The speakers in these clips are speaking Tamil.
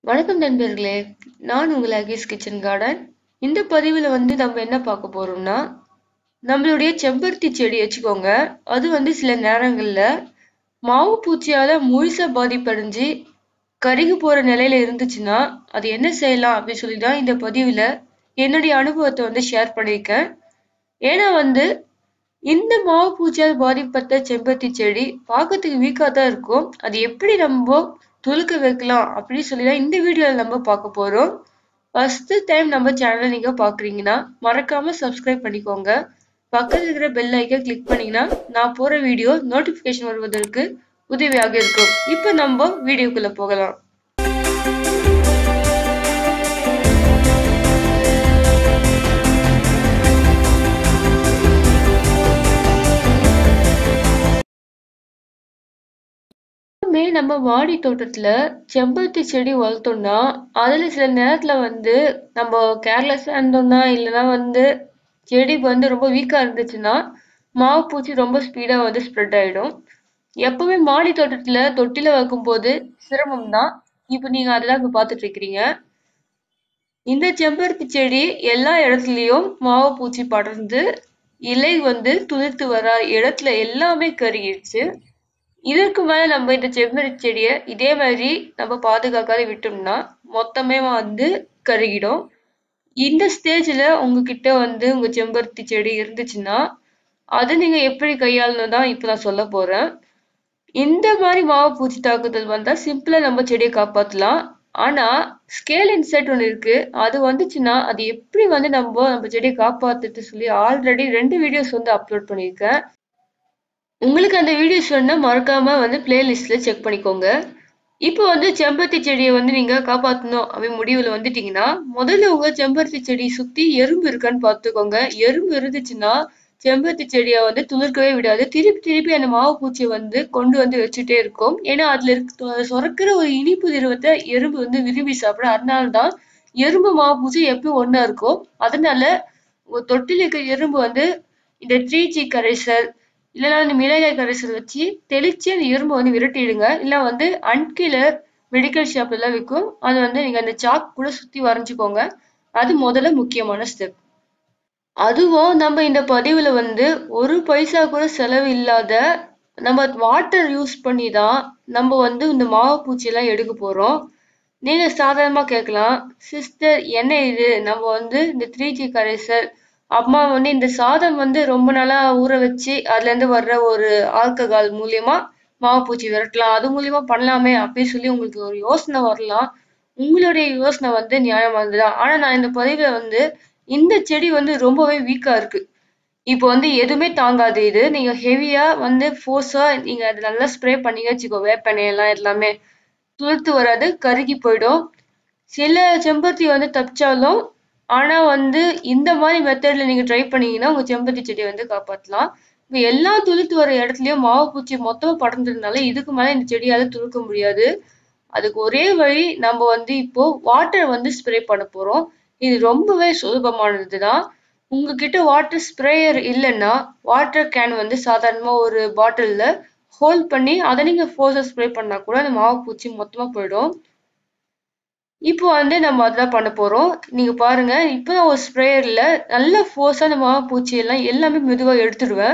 வணக்கம் நண்பர்களே நான் உங்கள் அகீஸ் கிச்சன் கார்டன் இந்த பதிவில் வந்து நம்ம என்ன பார்க்க போறோம்னா நம்மளுடைய செம்பருத்தி செடி வச்சுக்கோங்க அது வந்து சில நேரங்களில் மாவு பூச்சியால் முழுசா பாதிப்படைஞ்சு கருகி போகிற நிலையில இருந்துச்சுன்னா அது என்ன செய்யலாம் அப்படின்னு சொல்லி தான் இந்த பதிவில் என்னுடைய அனுபவத்தை வந்து ஷேர் பண்ணியிருக்கேன் ஏன்னா வந்து இந்த மாவு பூச்சியால் பாதிப்பட்ட செம்பருத்தி செடி பார்க்கறதுக்கு வீக்காக தான் இருக்கும் அது எப்படி நம்ம துளுக்க வைக்கலாம் அப்படின்னு சொல்லி தான் இந்த வீடியோவில் நம்ம பார்க்க போகிறோம் ஃபர்ஸ்ட் டைம் நம்ம சேனலை நீங்கள் பார்க்குறீங்கன்னா மறக்காம சப்ஸ்கிரைப் பண்ணிக்கோங்க பக்கத்தில் இருக்கிற பெல் ஐக்கன் கிளிக் பண்ணீங்கன்னா நான் போகிற வீடியோ நோட்டிஃபிகேஷன் வருவதற்கு உதவியாக இருக்கும் இப்போ நம்ம வீடியோக்குள்ளே போகலாம் எப்பவுமே நம்ம மாடி தோட்டத்துல செம்பருத்தி செடி வளர்த்தோம்னா அதுல சில நேரத்துல வந்து நம்ம கேர்லெஸ்ஸா இருந்தோம்னா இல்லைன்னா வந்து செடி வந்து ரொம்ப வீக்கா இருந்துச்சுன்னா மாவு பூச்சி ரொம்ப ஸ்பீடா வந்து ஸ்ப்ரெட் ஆயிடும் எப்பவுமே மாடி தோட்டத்துல தொட்டில வைக்கும்போது சிரமம் தான் இப்போ நீங்க அதெல்லாம் இப்ப பார்த்துட்டு இருக்கிறீங்க இந்த செம்பருத்தி செடி எல்லா இடத்துலயும் மாவு பூச்சி படர்ந்து இலை வந்து துளிர்த்து வர இடத்துல எல்லாமே கருகிடுச்சு இதற்கு மேல நம்ம இந்த செம்பருத்தி செடியை இதே மாதிரி நம்ம பாதுகாக்காத விட்டோம்னா மொத்தமே வந்து கருகிடும் இந்த ஸ்டேஜ்ல உங்ககிட்ட வந்து உங்க செம்பருத்தி செடி இருந்துச்சுன்னா அதை நீங்க எப்படி கையாளணும் தான் இப்ப நான் சொல்ல போறேன் இந்த மாதிரி மாவு பூச்சி தாக்குதல் வந்தா சிம்பிளா நம்ம செடியை காப்பாத்தலாம் ஆனா ஸ்கேல் இன்செட் ஒன்று இருக்கு அது வந்துச்சுன்னா அது எப்படி வந்து நம்ம நம்ம செடியை காப்பாத்துட்டு சொல்லி ஆல்ரெடி ரெண்டு வீடியோஸ் வந்து அப்லோட் பண்ணியிருக்கேன் உங்களுக்கு அந்த வீடியோஸ் வேணா மறக்காம வந்து பிளேலிஸ்ட்ல செக் பண்ணிக்கோங்க இப்போ வந்து செம்பருத்தி செடியை வந்து நீங்க காப்பாத்தணும் அப்படி முடிவுல வந்துட்டீங்கன்னா முதல்ல உங்க செம்பருத்தி செடி சுத்தி எறும்பு இருக்கான்னு பார்த்துக்கோங்க எறும்பு இருந்துச்சுன்னா செம்பருத்தி செடியை வந்து துளிர்க்கவே விடாது திருப்பி திருப்பி அந்த மாவு பூச்சியை வந்து கொண்டு வந்து வச்சுட்டே இருக்கும் ஏன்னா அதுல இருக்க சுரக்கிற ஒரு இனிப்பு திரவத்தை எறும்பு வந்து விரும்பி சாப்பிட அதனால தான் எறும்பு மாவு பூச்சி எப்பயும் ஒண்ணா இருக்கும் அதனால உங்க தொட்டில் இருக்க எறும்பு வந்து இந்த த்ரீ ஜி கரைசல் இல்லைன்னா வந்து மிளகாய் கரைசல் வச்சு தெளிச்சு அந்த எறும்பை வந்து விரட்டிடுங்க இல்லை வந்து அன்கிலர் மெடிக்கல் ஷாப்ல எல்லாம் விற்கும் அது வந்து நீங்க அந்த சாக் கூட சுத்தி வரைஞ்சுக்கோங்க அது முதல்ல முக்கியமான ஸ்டெப் அதுவும் நம்ம இந்த பதிவுல வந்து ஒரு பைசா கூட செலவு இல்லாத நம்ம வாட்டர் யூஸ் பண்ணி தான் நம்ம வந்து இந்த மாவு பூச்சியெல்லாம் எடுக்க போறோம் நீங்க சாதாரணமா கேட்கலாம் சிஸ்டர் என்ன இது நம்ம வந்து இந்த த்ரீ ஜி கரைசல் அம்மா வந்து இந்த சாதம் வந்து ரொம்ப நாளா ஊற வச்சு அதுல இருந்து வர்ற ஒரு ஆல்கஹால் மூலியமா மாவு பூச்சி விரட்டலாம் அது மூலியமா பண்ணலாமே அப்படின்னு சொல்லி உங்களுக்கு ஒரு யோசனை வரலாம் உங்களுடைய யோசனை வந்து நியாயமானதுதான் ஆனா நான் இந்த பதிவுல வந்து இந்த செடி வந்து ரொம்பவே வீக்கா இருக்கு இப்போ வந்து எதுவுமே தாங்காது இது நீங்க ஹெவியா வந்து ஃபோர்ஸா நீங்க அது நல்லா ஸ்ப்ரே பண்ணீங்க வச்சுக்கோ வேப்பெண்ணெய் எல்லாமே துளுத்து வராது கருகி போயிடும் சில செம்பருத்தி வந்து தப்பிச்சாலும் ஆனா வந்து இந்த மாதிரி மெத்தட்ல நீங்க ட்ரை பண்ணீங்கன்னா உங்க செம்பருத்தி செடியை வந்து காப்பாத்தலாம் இப்போ எல்லா துளுத்து வர இடத்துலயும் மாவு பூச்சி மொத்தமா படர்ந்ததுனால இதுக்கு மேல இந்த செடியால துளுக்க முடியாது அதுக்கு ஒரே வழி நம்ம வந்து இப்போ வாட்டர் வந்து ஸ்ப்ரே பண்ண போறோம் இது ரொம்பவே சுலபமானது தான் உங்ககிட்ட வாட்டர் ஸ்ப்ரேயர் இல்லைன்னா வாட்டர் கேன் வந்து சாதாரணமா ஒரு பாட்டில்ல ஹோல்ட் பண்ணி அதை நீங்க ஃபோர்ஸா ஸ்ப்ரே பண்ணா கூட அந்த மாவு பூச்சி மொத்தமா போயிடும் இப்போ வந்து நம்ம அதெல்லாம் பண்ண போறோம் நீங்க பாருங்க இப்போ நான் ஒரு ஸ்ப்ரேயர்ல நல்ல ஃபோர்ஸா அந்த மாவு பூச்சி எல்லாம் எல்லாமே மெதுவா எடுத்துடுவேன்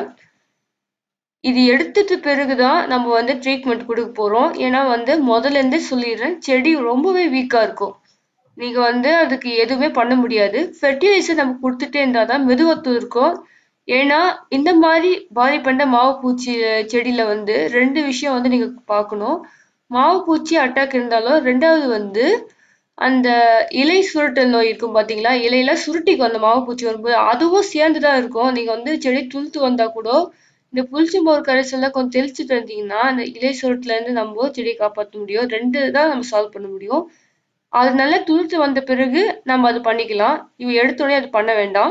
இது எடுத்துட்டு பிறகுதான் நம்ம வந்து ட்ரீட்மெண்ட் கொடுக்க போறோம் ஏன்னா வந்து முதல்ல இருந்தே சொல்லிடுறேன் செடி ரொம்பவே வீக்கா இருக்கும் நீங்க வந்து அதுக்கு எதுவுமே பண்ண முடியாது ஃபெர்டிலைசர் நம்ம கொடுத்துட்டே இருந்தாதான் மெதுவத்து இருக்கும் ஏன்னா இந்த மாதிரி பாதிப்பண்ட மாவு பூச்சி செடியில வந்து ரெண்டு விஷயம் வந்து நீங்க பார்க்கணும் மாவு பூச்சி அட்டாக் இருந்தாலும் ரெண்டாவது வந்து அந்த இலை சுருட்டல் நோய் இருக்கும் பாத்தீங்களா இலையில சுருட்டிக்கும் அந்த மாவு பூச்சி வரும்போது அதுவும் சேர்ந்துதான் இருக்கும் நீங்க வந்து செடி துளுத்து வந்தா கூட இந்த புளிச்சம்போர் கரைசல்லாம் கொஞ்சம் தெளிச்சுட்டு இருந்தீங்கன்னா அந்த இலை சுருட்டுல இருந்து நம்ம செடியை காப்பாற்ற முடியும் ரெண்டு தான் நம்ம சால்வ் பண்ண முடியும் அது நல்லா துளுத்து வந்த பிறகு நம்ம அது பண்ணிக்கலாம் இவ எடுத்தோடனே அது பண்ண வேண்டாம்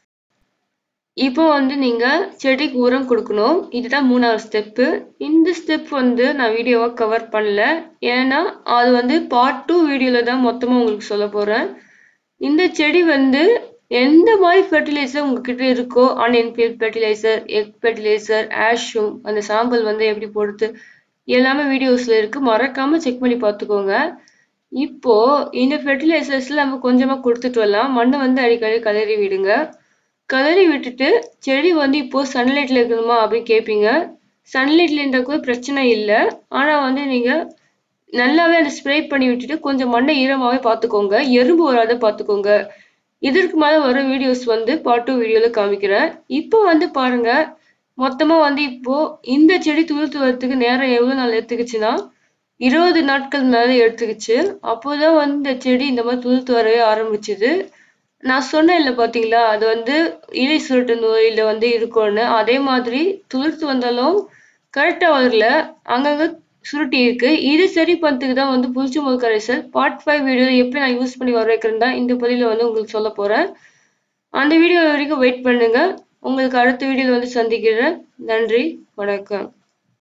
இப்போ வந்து நீங்க செடிக்கு உரம் கொடுக்கணும் இதுதான் மூணாவது ஸ்டெப்பு இந்த ஸ்டெப் வந்து நான் வீடியோவா கவர் பண்ணல ஏன்னா அது வந்து பார்ட் டூ வீடியோல தான் மொத்தமா உங்களுக்கு சொல்ல போறேன் இந்த செடி வந்து எந்த மாதிரி ஃபெர்டிலைசர் உங்ககிட்ட இருக்கோ அன்இன்ஃபீல்ட் ஃபெர்டிலைசர் எக் ஃபெர்டிலைசர் ஆஷும் அந்த சாம்பல் வந்து எப்படி போடுறது எல்லாமே வீடியோஸ்ல இருக்கு மறக்காம செக் பண்ணி பார்த்துக்கோங்க இப்போ இந்த ஃபெர்டிலைசர்ஸ்ல நம்ம கொஞ்சமா கொடுத்துட்டு வரலாம் மண்ணை வந்து அடிக்கடி கலரி விடுங்க கலரி விட்டுட்டு செடி வந்து இப்போ சன்லைட்ல இருக்கணுமா அப்படின்னு கேட்பீங்க சன்லைட்ல இருந்தா கூட பிரச்சனை இல்லை ஆனா வந்து நீங்க நல்லாவே அதை ஸ்ப்ரே பண்ணி விட்டுட்டு கொஞ்சம் மண்ணை ஈரமாவே பார்த்துக்கோங்க எறும்பு வராத பார்த்துக்கோங்க இதற்கு மேல வர வீடியோஸ் வந்து பார்ட் டூ வீடியோல காமிக்கிறேன் இப்போ வந்து பாருங்க மொத்தமா வந்து இப்போ இந்த செடி துளுத்து வரதுக்கு நேரம் எவ்வளவு நாள் எடுத்துக்கிச்சுன்னா இருபது நாட்கள் மேல எடுத்துக்கிச்சு அப்போதான் வந்து இந்த செடி இந்த மாதிரி துளுத்து வரவே ஆரம்பிச்சுது நான் சொன்னேன் இல்லை பாத்தீங்களா அது வந்து இலை சுருட்டு நோயில வந்து இருக்கும்னு அதே மாதிரி துளிர்த்து வந்தாலும் கரெக்டா வரல அங்கங்க சுருட்டி இருக்கு இது சரி பண்றதுக்கு தான் வந்து புளிச்சு முள் கரைசல் பார்ட் ஃபைவ் வீடியோ எப்படி நான் யூஸ் பண்ணி வர வைக்கிறேன் தான் இந்த பதில வந்து உங்களுக்கு சொல்ல போறேன் அந்த வீடியோ வரைக்கும் வெயிட் பண்ணுங்க உங்களுக்கு அடுத்த வீடியோல வந்து சந்திக்கிறேன் நன்றி வணக்கம்